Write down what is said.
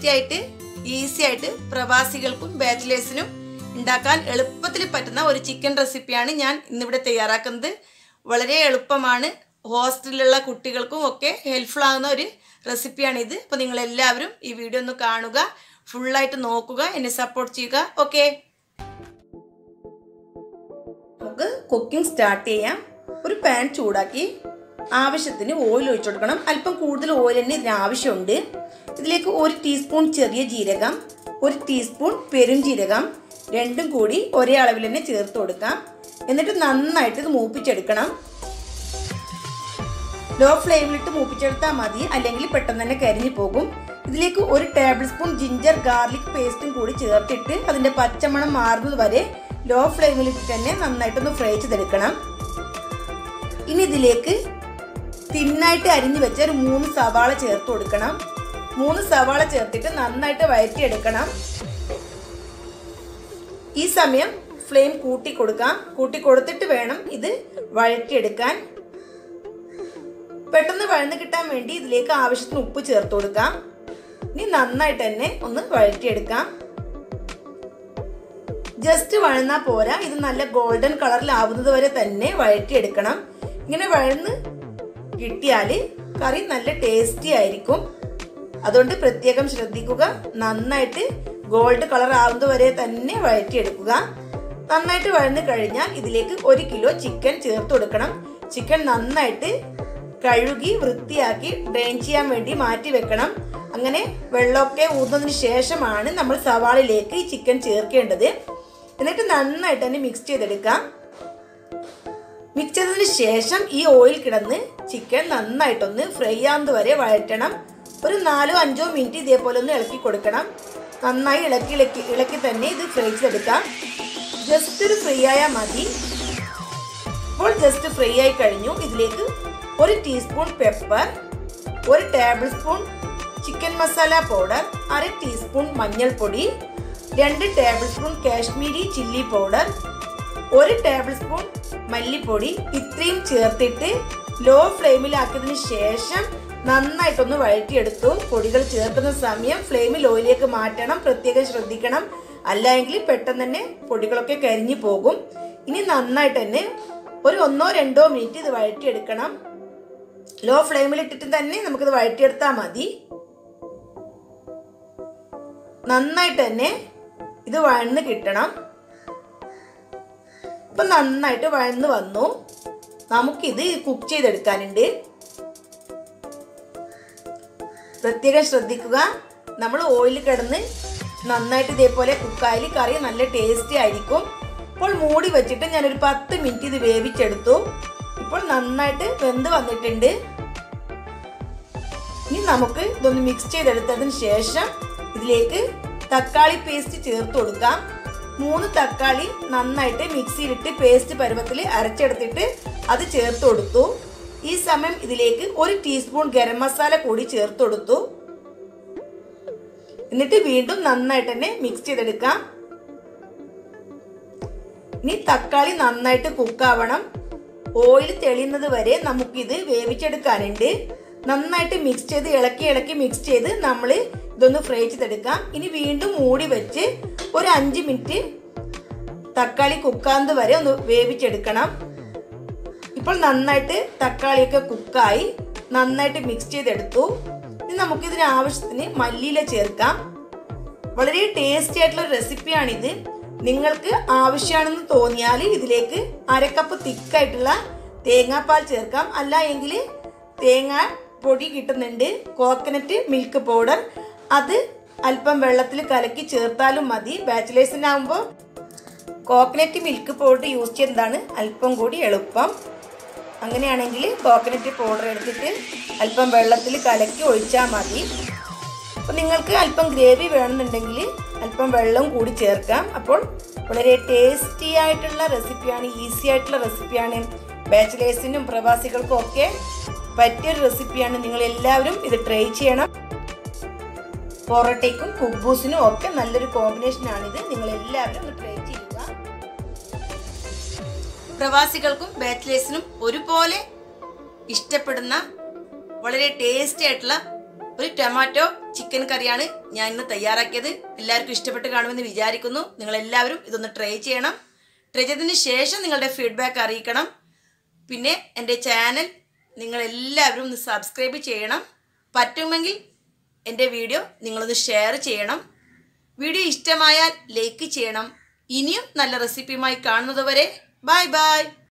tasty ആയിട്ട് easy ആയിട്ട് പ്രവാസികൾക്കും ബാച്ചിലേഴ്സിനും ഉണ്ടാക്കാൻ എളുപ്പത്തിൽ പറ്റുന്ന ഒരു ചിക്കൻ റെസിപ്പിയാണ് ഞാൻ ഇന്നിവിടെ തയ്യാറാക്കുന്നത് വളരെ എളുപ്പമാണ് ഹോസ്റ്റലിലുള്ള കുട്ടികൾക്കും ഒക്കെ ഹെൽപ്ഫുൾ ആകുന്ന ഒരു റെസിപ്പിയാണിത് അപ്പോൾ നിങ്ങൾ എല്ലാവരും ഈ വീഡിയോ ഒന്ന് കാണുക ഫുള്ളായിട്ട് നോക്കുക എന്നെ സപ്പോർട്ട് ചെയ്യുക ഓക്കെ നമുക്ക് കുക്കിംഗ് സ്റ്റാർട്ട് ചെയ്യാം ഒരു പാൻ ചൂടാക്കി ആവശ്യത്തിന് ഓയിൽ ഒഴിച്ചു കൊടുക്കണം അല്പം കൂടുതൽ ഓയിൽ തന്നെ ഇതിന് ആവശ്യമുണ്ട് ഇതിലേക്ക് ഒരു ടീസ്പൂൺ ചെറിയ ജീരകം ഒരു ടീസ്പൂൺ പെരും ജീരകം രണ്ടും കൂടി ഒരേ അളവിൽ തന്നെ ചേർത്ത് കൊടുക്കാം എന്നിട്ട് നന്നായിട്ട് ഇത് മൂപ്പിച്ചെടുക്കണം ലോ ഫ്ലെയിമിലിട്ട് മൂപ്പിച്ചെടുത്താൽ മതി അല്ലെങ്കിൽ പെട്ടെന്ന് തന്നെ കരിഞ്ഞു പോകും ഇതിലേക്ക് ഒരു ടേബിൾ സ്പൂൺ ജിഞ്ചർ ഗാർലിക് പേസ്റ്റും കൂടി ചേർത്തിട്ട് അതിന്റെ പച്ചമണം മാറുന്നത് വരെ ലോ ഫ്ലെയിമിലിട്ട് തന്നെ നന്നായിട്ടൊന്ന് ഫ്രൈ ചെയ്തെടുക്കണം ഇനി ഇതിലേക്ക് തിന്നായിട്ട് അരിഞ്ഞു വെച്ച ഒരു മൂന്ന് സവാള ചേർത്ത് കൊടുക്കണം മൂന്ന് സവാള ചേർത്തിട്ട് നന്നായിട്ട് വഴറ്റിയെടുക്കണം ഈ സമയം ഫ്ലെയിം കൂട്ടി കൊടുക്കാം കൂട്ടി കൊടുത്തിട്ട് വേണം ഇത് വഴറ്റിയെടുക്കാൻ പെട്ടെന്ന് വഴന്ന് കിട്ടാൻ വേണ്ടി ഇതിലേക്ക് ആവശ്യത്തിന് ഉപ്പ് ചേർത്ത് കൊടുക്കാം ഇനി നന്നായിട്ട് തന്നെ ഒന്ന് വഴറ്റിയെടുക്കാം ജസ്റ്റ് വഴന്നാ പോരാ ഇത് നല്ല ഗോൾഡൻ കളറിലാവുന്നത് വരെ തന്നെ വഴറ്റിയെടുക്കണം ഇങ്ങനെ വഴന്ന് കിട്ടിയാൽ കറി നല്ല ടേസ്റ്റി ആയിരിക്കും അതുകൊണ്ട് പ്രത്യേകം ശ്രദ്ധിക്കുക നന്നായിട്ട് ഗോൾഡ് കളർ ആവുന്നത് വരെ തന്നെ വഴറ്റിയെടുക്കുക നന്നായിട്ട് വഴന്ന് കഴിഞ്ഞാൽ ഇതിലേക്ക് ഒരു കിലോ ചിക്കൻ ചേർത്ത് കൊടുക്കണം ചിക്കൻ നന്നായിട്ട് കഴുകി വൃത്തിയാക്കി ഡ്രെയിൻ ചെയ്യാൻ വേണ്ടി മാറ്റി വെക്കണം അങ്ങനെ വെള്ളമൊക്കെ ഊതുന്നതിന് ശേഷമാണ് നമ്മൾ സവാളിലേക്ക് ഈ ചിക്കൻ ചേർക്കേണ്ടത് എന്നിട്ട് നന്നായിട്ട് തന്നെ മിക്സ് ചെയ്തെടുക്കാം മിക്സ് ചെയ്തതിന് ശേഷം ഈ ഓയിൽ കിടന്ന് ചിക്കൻ നന്നായിട്ടൊന്ന് ഫ്രൈ ആവുന്നത് വരെ വഴറ്റണം ഒരു നാലോ അഞ്ചോ മിനിറ്റ് ഇതേപോലെ ഒന്ന് ഇളക്കി കൊടുക്കണം നന്നായി ഇളക്കി ഇളക്കി ഇളക്കി തന്നെ ഇത് ഫ്രൈ ചെയ്തെടുക്കാം ജസ്റ്റ് ഒരു ഫ്രൈ ആയാൽ മതി ഇപ്പോൾ ജസ്റ്റ് ഫ്രൈ ആയി കഴിഞ്ഞു ഇതിലേക്ക് ഒരു ടീസ്പൂൺ പെപ്പർ ഒരു table spoon chicken masala powder അര ടീസ്പൂൺ മഞ്ഞൾപ്പൊടി രണ്ട് table spoon Kashmiri chilli powder ഒരു ടേബിൾ സ്പൂൺ മല്ലിപ്പൊടി ഇത്രയും ചേർത്തിട്ട് ലോ ഫ്ലെയിമിലാക്കിയതിന് ശേഷം നന്നായിട്ടൊന്ന് വഴറ്റിയെടുത്തു പൊടികൾ ചേർക്കുന്ന സമയം ഫ്ലെയിമിൽ ഓയിലേക്ക് മാറ്റണം പ്രത്യേകം ശ്രദ്ധിക്കണം അല്ലെങ്കിൽ പെട്ടെന്ന് തന്നെ പൊടികളൊക്കെ കരിഞ്ഞു പോകും ഇനി നന്നായിട്ട് തന്നെ ഒരു ഒന്നോ രണ്ടോ മിനിറ്റ് ഇത് വഴറ്റിയെടുക്കണം ലോ ഫ്ലെയിമിൽ ഇട്ടിട്ട് തന്നെ നമുക്കിത് വഴറ്റിയെടുത്താൽ മതി നന്നായിട്ട് തന്നെ ഇത് വഴന്ന് കിട്ടണം ഇപ്പൊ നന്നായിട്ട് വഴന്ന് വന്നു നമുക്കിത് കുക്ക് ചെയ്തെടുക്കാനുണ്ട് പ്രത്യേകം ശ്രദ്ധിക്കുക നമ്മൾ ഓയിൽ കിടന്ന് നന്നായിട്ട് ഇതേപോലെ കുക്കായാൽ കറി നല്ല ടേസ്റ്റി ആയിരിക്കും ഇപ്പോൾ മൂടി വെച്ചിട്ട് ഞാനൊരു പത്ത് മിനിറ്റ് ഇത് വേവിച്ചെടുത്തു ഇപ്പോൾ നന്നായിട്ട് വെന്ത് വന്നിട്ടുണ്ട് ഇനി നമുക്ക് ഇതൊന്ന് മിക്സ് ചെയ്തെടുത്തതിന് ശേഷം ഇതിലേക്ക് തക്കാളി പേസ്റ്റ് ചേർത്ത് കൊടുക്കാം മൂന്ന് തക്കാളി നന്നായിട്ട് മിക്സിയിലിട്ട് പേസ്റ്റ് പരുവത്തിൽ അരച്ചെടുത്തിട്ട് അത് ചേർത്ത് കൊടുത്തു ഈ സമയം ഇതിലേക്ക് ഒരു ടീസ്പൂൺ ഗരം മസാല കൂടി ചേർത്ത് കൊടുത്തു എന്നിട്ട് വീണ്ടും നന്നായിട്ട് തന്നെ മിക്സ് ചെയ്തെടുക്കാം ഇനി തക്കാളി നന്നായിട്ട് കുക്കാവണം ഓയിൽ തെളിയുന്നത് വരെ നമുക്കിത് വേവിച്ചെടുക്കാനുണ്ട് നന്നായിട്ട് മിക്സ് ചെയ്ത് ഇളക്കി ഇളക്കി മിക്സ് ചെയ്ത് നമ്മൾ ഇതൊന്ന് ഫ്രൈ ചെയ്തെടുക്കാം ഇനി വീണ്ടും മൂടി വെച്ച് ഒരു അഞ്ച് മിനിറ്റ് തക്കാളി കുക്കാന്ത് വരെ ഒന്ന് വേവിച്ചെടുക്കണം ഇപ്പോൾ നന്നായിട്ട് തക്കാളിയൊക്കെ കുക്കായി നന്നായിട്ട് മിക്സ് ചെയ്തെടുത്തു ഇനി നമുക്കിതിന് ആവശ്യത്തിന് മല്ലിയില ചേർക്കാം വളരെ ടേസ്റ്റി ആയിട്ടുള്ള റെസിപ്പിയാണിത് നിങ്ങൾക്ക് ആവശ്യമാണെന്ന് തോന്നിയാൽ ഇതിലേക്ക് അരക്കപ്പ് തിക്കായിട്ടുള്ള തേങ്ങാപ്പാൽ ചേർക്കാം അല്ല എങ്കിൽ തേങ്ങ പൊടി കിട്ടുന്നുണ്ട് കോക്കനട്ട് മിൽക്ക് പൗഡർ അത് അല്പം വെള്ളത്തിൽ കലക്കി ചേർത്താലും മതി ബാച്ചിലേഴ്സിനാകുമ്പോൾ കോക്കനട്ട് മിൽക്ക് പൗഡർ യൂസ് ചെയ്യുന്നതാണ് അല്പം കൂടി എളുപ്പം അങ്ങനെയാണെങ്കിൽ കോക്കനട്ട് പൗഡർ എടുത്തിട്ട് അല്പം വെള്ളത്തിൽ കലക്കി ഒഴിച്ചാൽ മതി അപ്പോൾ നിങ്ങൾക്ക് അല്പം ഗ്രേവി വേണമെന്നുണ്ടെങ്കിൽ അല്പം വെള്ളം കൂടി ചേർക്കാം അപ്പോൾ വളരെ ടേസ്റ്റി ആയിട്ടുള്ള റെസിപ്പിയാണ് ഈസി ആയിട്ടുള്ള റെസിപ്പിയാണ് ബാച്ചിലേഴ്സിനും പ്രവാസികൾക്കും ഒക്കെ പറ്റിയൊരു റെസിപ്പിയാണ് നിങ്ങൾ എല്ലാവരും ഇത് ട്രൈ ചെയ്യണം പൊറോട്ടയ്ക്കും കുബൂസിനും ഒക്കെ നല്ലൊരു കോമ്പിനേഷനാണിത് നിങ്ങൾ എല്ലാവരും ഒന്ന് ട്രൈ ചെയ്യുക പ്രവാസികൾക്കും ബാച്ചിലേഴ്സിനും ഒരുപോലെ ഇഷ്ടപ്പെടുന്ന വളരെ ടേസ്റ്റി ആയിട്ടുള്ള ഒരു ടൊമാറ്റോ ചിക്കൻ കറിയാണ് ഞാൻ ഇന്ന് തയ്യാറാക്കിയത് എല്ലാവർക്കും ഇഷ്ടപ്പെട്ട് കാണുമെന്ന് വിചാരിക്കുന്നു നിങ്ങൾ എല്ലാവരും ഇതൊന്ന് ട്രൈ ചെയ്യണം ട്രൈ ചെയ്തതിന് ശേഷം നിങ്ങളുടെ ഫീഡ്ബാക്ക് അറിയിക്കണം പിന്നെ എൻ്റെ ചാനൽ നിങ്ങൾ എല്ലാവരും ഒന്ന് സബ്സ്ക്രൈബ് ചെയ്യണം പറ്റുമെങ്കിൽ എൻ്റെ വീഡിയോ നിങ്ങളൊന്ന് ഷെയർ ചെയ്യണം വീഡിയോ ഇഷ്ടമായാൽ ലൈക്ക് ചെയ്യണം ഇനിയും നല്ല റെസിപ്പിയുമായി കാണുന്നതുവരെ ബൈ ബൈ